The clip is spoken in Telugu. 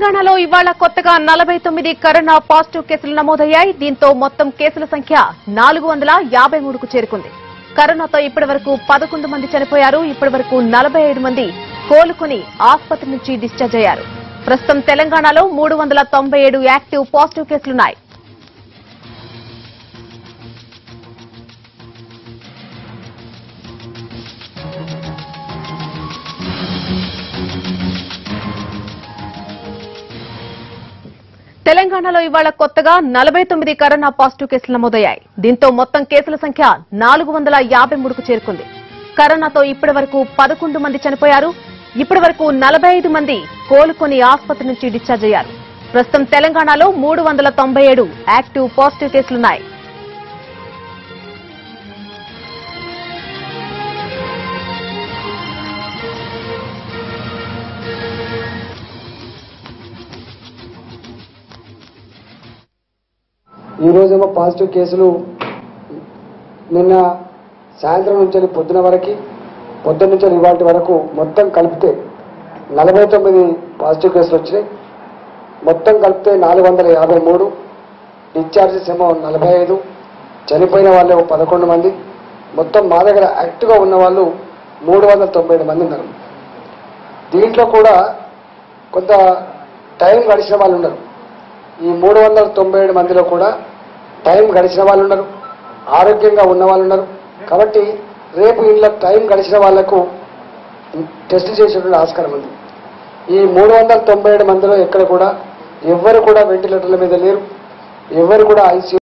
తెలంగాణలో ఇవాళ కొత్తగా నలభై తొమ్మిది కరోనా పాజిటివ్ కేసులు నమోదయ్యాయి దీంతో మొత్తం కేసుల సంఖ్య నాలుగు వందల యాభై మూడుకు చేరుకుంది కరోనాతో ఇప్పటి వరకు పదకొండు మంది చనిపోయారు ఇప్పటి వరకు నలభై ఐదు మంది కోలుకుని ఆసుపత్రి నుంచి డిశ్చార్జ్ అయ్యారు ప్రస్తుతం తెలంగాణలో మూడు వందల తొంభై ఏడు యాక్టివ్ పాజిటివ్ కేసులున్నాయి తెలంగాణలో ఇవాళ కొత్తగా నలభై తొమ్మిది కరోనా పాజిటివ్ కేసులు నమోదయ్యాయి దీంతో మొత్తం కేసుల సంఖ్య నాలుగు వందల యాభై మూడుకు చేరుకుంది కరోనాతో ఇప్పటి వరకు పదకొండు మంది చనిపోయారు ఇప్పటి వరకు నలభై ఐదు మంది కోలుకొని ఆసుపత్రి నుంచి డిశ్చార్జ్ అయ్యారు ప్రస్తుతం తెలంగాణలో మూడు వందల తొంభై ఏడు యాక్టివ్ పాజిటివ్ కేసులున్నాయి ఈ రోజేమో పాజిటివ్ కేసులు నిన్న సాయంత్రం నుంచి పొద్దున వరకు పొద్దున్న నుంచి ఇవాటి వరకు మొత్తం కలిపితే నలభై తొమ్మిది పాజిటివ్ కేసులు వచ్చినాయి మొత్తం కలిపితే నాలుగు వందల యాభై మూడు డిశ్చార్జెస్ ఏమో నలభై ఐదు చనిపోయిన వాళ్ళు ఏమో పదకొండు మంది మొత్తం మా దగ్గర యాక్టివ్గా ఉన్న వాళ్ళు మూడు వందల తొంభై ఏడు మంది ఉన్నారు దీంట్లో కూడా కొంత టైం గడిచిన వాళ్ళు ఉన్నారు ఈ మూడు వందల తొంభై ఏడు మందిలో కూడా టైం గడిచిన వాళ్ళు ఉన్నారు ఆరోగ్యంగా ఉన్న వాళ్ళు ఉన్నారు కాబట్టి రేపు ఇంట్లో టైం గడిచిన వాళ్లకు టెస్ట్ చేసేటువంటి ఆస్కారం ఉంది ఈ మూడు వందల తొంభై ఏడు మందిలో ఎక్కడ కూడా ఎవ్వరు కూడా వెంటిలేటర్ల మీద లేరు ఎవరు కూడా ఐసీయూ